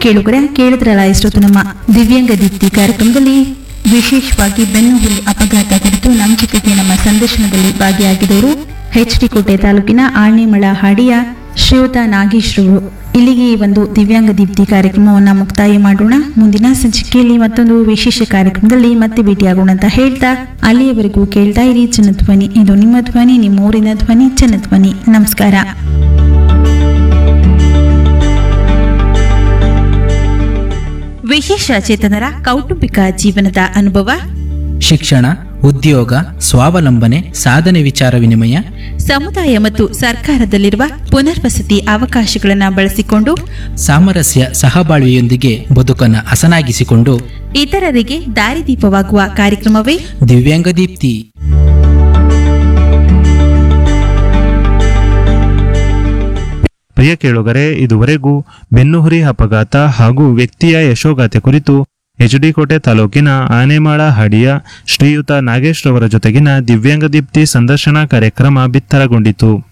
ಕೇಳುಗರೆ ಕೇಳಿದ್ರಲ್ಲ ಇಷ್ಟೊತ್ತು ನಮ್ಮ ದಿವ್ಯಾಂಗ ದೀಪ್ತಿ ಕಾರ್ಯಕ್ರಮದಲ್ಲಿ ವಿಶೇಷವಾಗಿ ಬೆನ್ನುಹುರಿ ಅಪಘಾತ ಕುರಿತು ನಮ್ಮ ಜೊತೆಗೆ ನಮ್ಮ ಸಂದರ್ಶನದಲ್ಲಿ ಭಾಗಿಯಾಗಿದ್ದವರು ಎಚ್ ಡಿ ಕೋಟೆ ತಾಲೂಕಿನ ಆಣಿಮಳ ಹಾಡಿಯ ಶ್ರೀಯುತ ನಾಗೇಶ್ರವರು ಇಲ್ಲಿಗೆ ಈ ಒಂದು ದಿವ್ಯಾಂಗ ದೀಪ್ತಿ ಕಾರ್ಯಕ್ರಮವನ್ನ ಮುಕ್ತಾಯ ಮಾಡೋಣ ಮುಂದಿನ ಸಂಚಿಕೆಯಲ್ಲಿ ಮತ್ತೊಂದು ವಿಶೇಷ ಕಾರ್ಯಕ್ರಮದಲ್ಲಿ ಮತ್ತೆ ಭೇಟಿಯಾಗೋಣ ಅಂತ ಹೇಳ್ತಾ ಅಲ್ಲಿಯವರೆಗೂ ಕೇಳ್ತಾ ಇರಿ ಜನಧ್ವನಿ ಇದು ನಿಮ್ಮ ಧ್ವನಿ ನಿಮ್ಮ ಊರಿನ ಧ್ವನಿ ಜನಧ್ವನಿ ನಮಸ್ಕಾರ ವಿಶೇಷ ಚೇತನರ ಕೌಟುಂಬಿಕ ಜೀವನದ ಅನುಭವ ಶಿಕ್ಷಣ ಉದ್ಯೋಗ ಸ್ವಾವಲಂಬನೆ ಸಾಧನೆ ವಿಚಾರ ವಿನಿಮಯ ಸಮುದಾಯ ಮತ್ತು ಸರ್ಕಾರದಲ್ಲಿರುವ ಪುನರ್ವಸತಿ ಅವಕಾಶಗಳನ್ನು ಬಳಸಿಕೊಂಡು ಸಾಮರಸ್ಯ ಸಹಬಾಳ್ವೆಯೊಂದಿಗೆ ಬದುಕನ್ನು ಹಸನಾಗಿಸಿಕೊಂಡು ಇತರರಿಗೆ ದಾರಿದೀಪವಾಗುವ ಕಾರ್ಯಕ್ರಮವೇ ದಿವ್ಯಾಂಗ ದೀಪ್ತಿ ಪ್ರಿಯ ಕೇಳುಗರೆ ಇದುವರೆಗೂ ಬೆನ್ನುಹುರಿ ಅಪಘಾತ ಹಾಗೂ ವ್ಯಕ್ತಿಯ ಯಶೋಗಾಥೆ ಕುರಿತು ಎಚ್ಡಿಕೋಟೆ ತಾಲೂಕಿನ ಆನೆಮಾಳ ಹಾಡಿಯ ಶ್ರೀಯುತ ನಾಗೇಶ್ ರವರ ಜೊತೆಗಿನ ದಿವ್ಯಾಂಗ ದೀಪ್ತಿ ಸಂದರ್ಶನ ಕಾರ್ಯಕ್ರಮ ಬಿತ್ತರಗೊಂಡಿತು